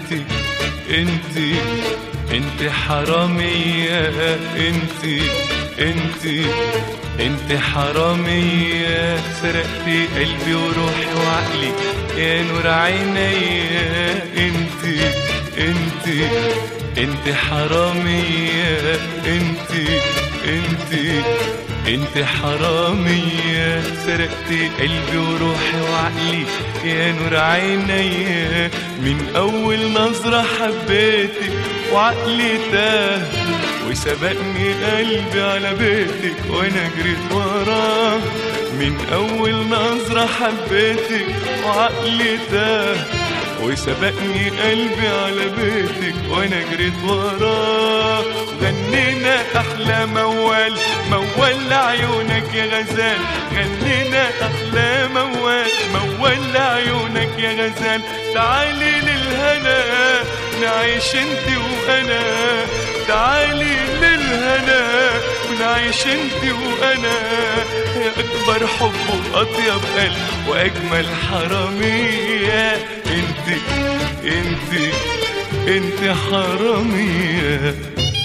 انت انت انت حرامية انت انت انت حرامية سرقتي قلبي وروحي وعقلي يا نور عينيا انت انت انت حرامية انت انت انت حرامية سرقتي قلبي وروحي وعقلي يا نور عينيا من اول نظرة حبيتك وعقلي تاه وسبقني قلبي على بيتك وانا جريت وراه من اول نظرة حبيتك وعقلي تاه وسبقني قلبي على بيتك وانا جريت وراه غنينا احلى موال موال لعيونك يا غزال غنينا احلى موال موال لعيونك يا غزال تعالي للهنا نعيش انت وانا تعالي للهنا ونعيش انت وانا يا اكبر حب واطيب قلب واجمل حراميه انت انت انت حراميه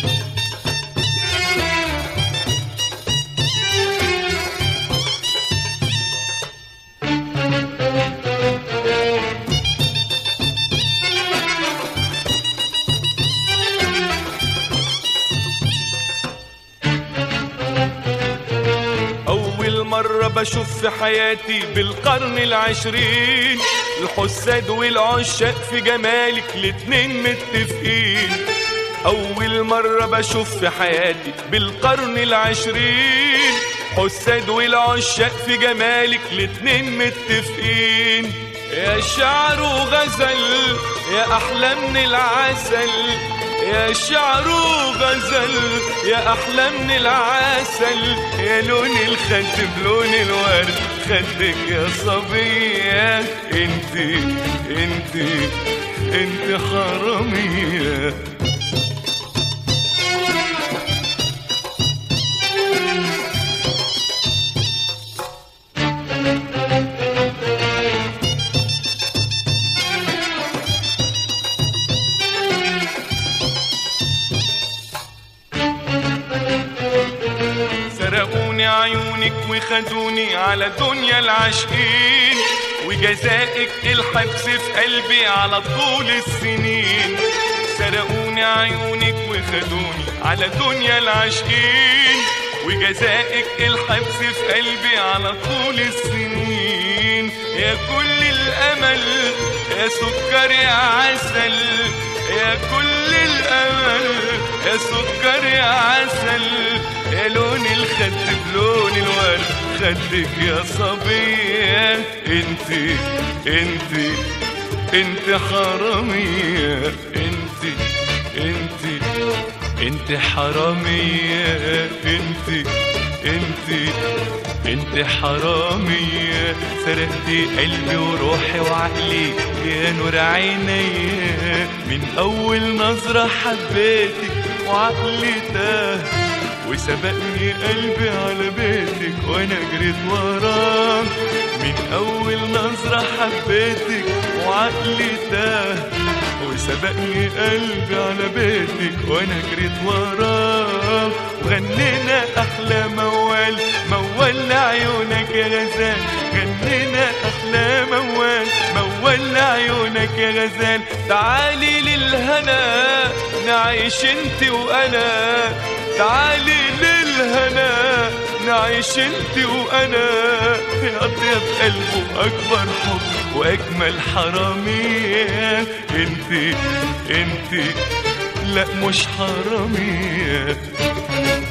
أول مرة بشوف في حياتي بالقرن العشرين الحساد والعشاق في جمالك الاتنين متفقين أول مرة بشوف في حياتي بالقرن العشرين حساد والعشاق في جمالك الاتنين متفقين يا شعر وغزل يا أحلى من العسل يا شعر وغزل يا أحلى من العسل يا لون الخد بلون الورد خدك يا صبية انت انت انت حرامية سرقوني عيونك وخدوني على دنيا العاشقين وجزائك الحبس في قلبي على طول السنين سرقوني عيونك وخدوني على دنيا العاشقين وجزائك الحبس في قلبي على طول السنين يا كل الامل يا سكر يا عسل يا كل الامل يا سكر يا عسل يا لون الخد بلون الورد خدك يا صبية انت انت انت حرامية انت انت انت حرامية انت انت انت حرامية سرقتي قلبي وروحي وعقلي يا نور عينيا من اول نظرة حبيتك وعقلي تاه وسبقني قلبي على بيتك وانا جريت وراه من اول نظرة حبيتك وعقلي تاه وسبقني قلبي على بيتك وانا جريت وراه وغنينا احلى موال موال لعيونك يا غزال غنينا احلى موال موال لعيونك يا غزال تعالي للهنا نعيش انت وانا تعالي للهنا نعيش انت وانا يا اطيب قلب واكبر حب واجمل حراميه انت انت لا مش حراميه